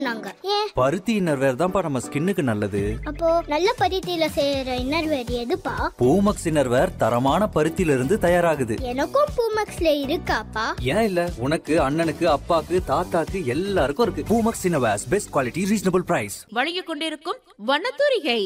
நாங்க ஏன் பருத்தி இன்னர்வேர் தான்ப்பா நம்ம ஸ்கின்னுக்கு நல்லது அப்போ நல்ல பருத்தியில செய்யற இன்னர்வேர் எதுப்பா பூமக்ஸ் இன்னர்வேர் தரமான பருத்தியில இருந்து தயாராகுது எனக்கும் பூமெக்ஸ்ல இருக்காப்பா ஏன் இல்ல உனக்கு அண்ணனுக்கு அப்பாக்கு தாத்தாக்கு எல்லாருக்கும் இருக்கு Poomex innerwears best quality reasonable price வழங்கிக் கொண்டிருக்கும் வண்ணத்தூரிகை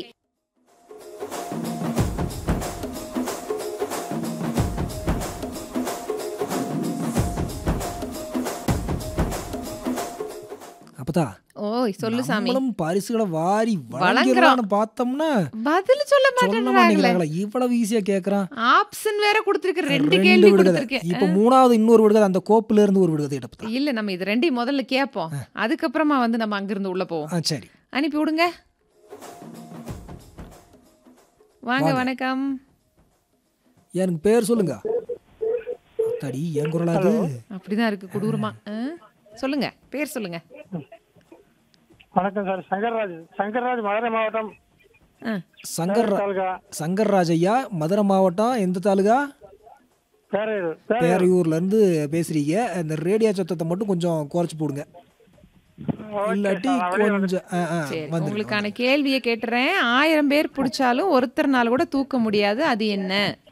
அப்பதா ஓய் சொல்லு சாமி நம்மளும் பரிசுகளை வாரி வழங்குறோம். வழங்கிறான்னு பார்த்தோம்னா பதில் சொல்ல சொல்ல மாட்டேன்றாங்களே மாட்டேங்கிறாங்களா இவ்வளவு ஈஸியா கேக்குறான் ஆப்ஷன் வேற கொடுத்திருக்க ரெண்டு ரெண்டு கேள்வி விடுகதை கொடுத்திருக்கேன் இப்ப மூணாவது இன்னொரு விடுகதை அந்த கோப்புல இருந்து ஒரு விடுகதை எடுப்பா இல்ல நம்ம இது ரெண்டையும் முதல்ல கேட்போம் அதுக்கப்புறமா வந்து நம்ம அங்கிருந்து உள்ள போவோம் ஆ சரி அனுப்பி விடுங்க வாங்க வணக்கம் எனக்கு பேர் சொல்லுங்க தடி என் குரலா அது அப்படிதான் இருக்கு கொடூரமா ஆ? சொல்லுங்க பேர் சொல்லுங்க வணக்கம் சார் சங்கர்ராஜ் சங்கர்ராஜ் மதுரை மாவட்டம் ஆ. சங்கர் தாலுகா சங்கர்ராஜ் ஐயா மதுரை மாவட்டம் எந்த தாலுகா பேரையூர் பேரையூர் பேரையூர்ல இருந்து பேசுறீங்க இந்த ரேடியோ சத்தத்தை மட்டும் கொஞ்சம் குறைச்சு போடுங்க இல்லாட்டி கொஞ்சம் ஆ, ஆ, சரி வந்துரு. உங்களுக்கான கேள்வியை கேட்டுறேன் ஆயிரம் பேர் பிடிச்சாலும் ஒருத்தர்னால கூட தூக்க முடியாது அது என்ன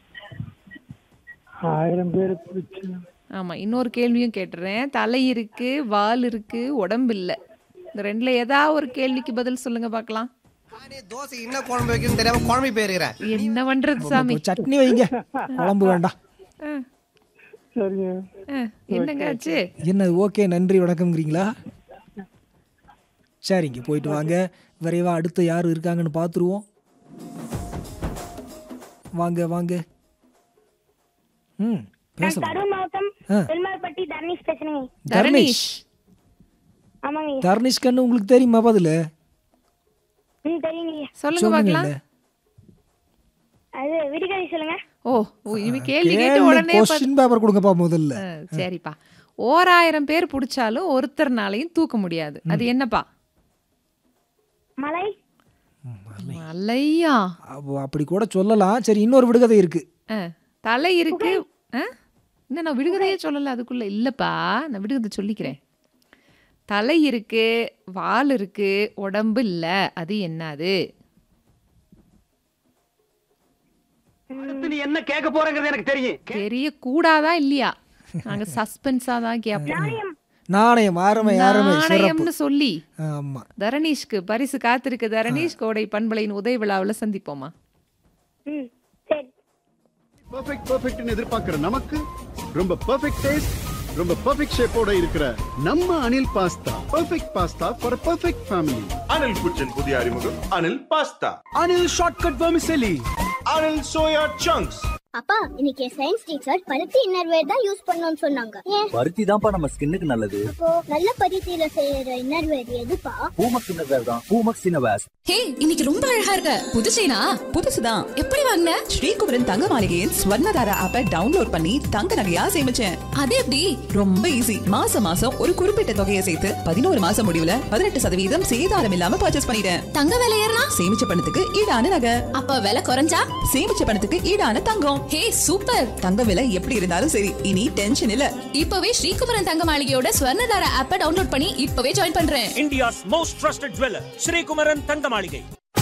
ஆயிரம் பேர் பிடிச்சி ஆமா இன்னொரு கேள்வியும் கேட்டுறேன் தலை இருக்கு வால் இருக்கு உடம்பு இல்ல இந்த ரெண்டுல ஏதாவது ஒரு கேள்விக்கு பதில் சொல்லுங்க பார்க்கலாம் நானே தோசை என்ன குழம்பு வைக்கணும்னு தெரியாம குழம்பு போயிருக்கிறேன் என்ன பண்றது சாமி ஒரு சட்னி வைங்க குழம்பு வேண்டாம் ஆ, சரிங்க ஆ, என்னங்க ஆச்சு என்ன ஓகே நன்றி வணக்கம்ங்கிறீங்களா சரிங்க போயிட்டு வாங்க விரைவா அடுத்து யார் இருக்காங்கன்னு பார்த்துருவோம் வாங்க வாங்க ம் பேசலாம் கரூர் மாவட்டம் ஆ. வெல்மார்பட்டி தர்ணீஷ் பேசுறேங்க தர்ணீஷ் ஆமாங்க தர்ணீஷ் கண்ணு உங்களுக்கு தெரியுமா பதில் ம் தெரியுங்க சொல்லுங்க பார்க்கலாம் சொல்லுங்க அது விடுகதை சொல்லுங்க ஓ ஓ, இவ கேள்வி கேட்டு உடனே ப- கொஸ்டின் பேப்பர் கொடுங்கப்பா முதல்ல ஆ, சரிப்பா ஓராயிரம் பேர் பிடிச்சாலும் ஒருத்தர்னாலையும் தூக்க முடியாது அது என்னப்பா மலை மலையா அப்போ அப்படி கூட சொல்லலாம் சரி இன்னொரு விடுகதை இருக்கு ஆ, தலை இருக்கு ஆ? இன்னும் நான் விடுகதையே சொல்லல அதுக்குள்ள இல்லப்பா நான் விடுகதை சொல்லிக்கிறேன் தலை இருக்கு வால் இருக்கு உடம்பு இல்ல அது என்னது நீ என்ன கேட்க போறங்கிறது எனக்கு தெரியும் தெரிய கூடாதா இல்லையா நாங்க சஸ்பென்ஸா தான் கேட்போம் நாணயம் ஆரமை ஆரமை சிறப்பு நாணயம்னு சொல்லி ஆமா தரணீஷ்க்கு பரிசு காத்திருக்கு தரணீஷ் கோடை பண்பலையின் உதவி விழாவில் சந்திப்போமா ம் சரி பெர்ஃபெக்ட் பெர்ஃபெக்ட்னு எதிர்பார்க்கிற நமக்கு ரொம்ப பெர்ஃபெக்ட் டேஸ்ட் ரொம்ப பெர்ஃபெக்ட் ஷேப்போட இருக்கிற நம்ம Anil pasta perfect pasta for perfect family Anil kitchen புதிய அறிமுகம் Anil pasta Anil shortcut vermicelli Anil soya chunks அப்பா இன்னைக்கு சயின்ஸ் டீச்சர் பருத்தி இன்னர்வேர் தான் யூஸ் பண்ணணும்னு சொன்னாங்க ஏன் பருத்தி தான்ப்பா நம்ம ஸ்கின்னுக்கு நல்லது அப்போ நல்ல பருத்தியில செய்யற இன்னர்வேர் எதுப்பா பூமக்ஸ் இன்னர்வேர் தான் பூமக்ஸ் இன்னர்வேர்ஸ் ஹே இன்னைக்கு ரொம்ப அழகா இருக்க புது செயினா புதுசுதான் எப்படி வாங்கின ஸ்ரீகுமரன் தங்க மாளிகையின் ஸ்வர்ணதாரா ஆப்பை டவுன்லோட் பண்ணி தங்க நகையா சேமிச்சேன் அது எப்படி ரொம்ப ஈஸி மாசம் மாசம் ஒரு குறிப்பிட்ட தொகையை சேர்த்து பதினோரு மாசம் முடிவுல பதினெட்டு சதவீதம் சேதாரம் இல்லாம பர்ச்சேஸ் பண்ணிட்டேன் தங்க விலை ஏறனா சேமிச்ச பணத்துக்கு ஈடான நகை அப்ப விலை குறைஞ்சா சேமிச்ச பணத்துக்கு ஈடான தங்கம் ஹே சூப்பர் தங்க விலை எப்படி இருந்தாலும் சரி இனி டென்ஷன் இல்ல இப்பவே ஸ்ரீகுமரன் தங்க மாளிகையோட ஸ்வர்ணதாரா ஆப்பை டவுன்லோட் பண்ணி இப்பவே ஜாயின் பண்றேன் India's most trusted jeweller Srikumaran Thanga Maligai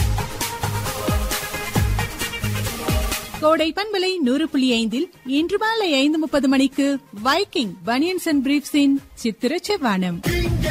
கோடை பண்பலை நூறு புள்ளி ஐந்தில் இன்று மாலை ஐந்து முப்பது மணிக்கு வைக்கிங் பனியன்ஸ் அண்ட் பிரீப்ஸின் சித்திர செவ்வானம்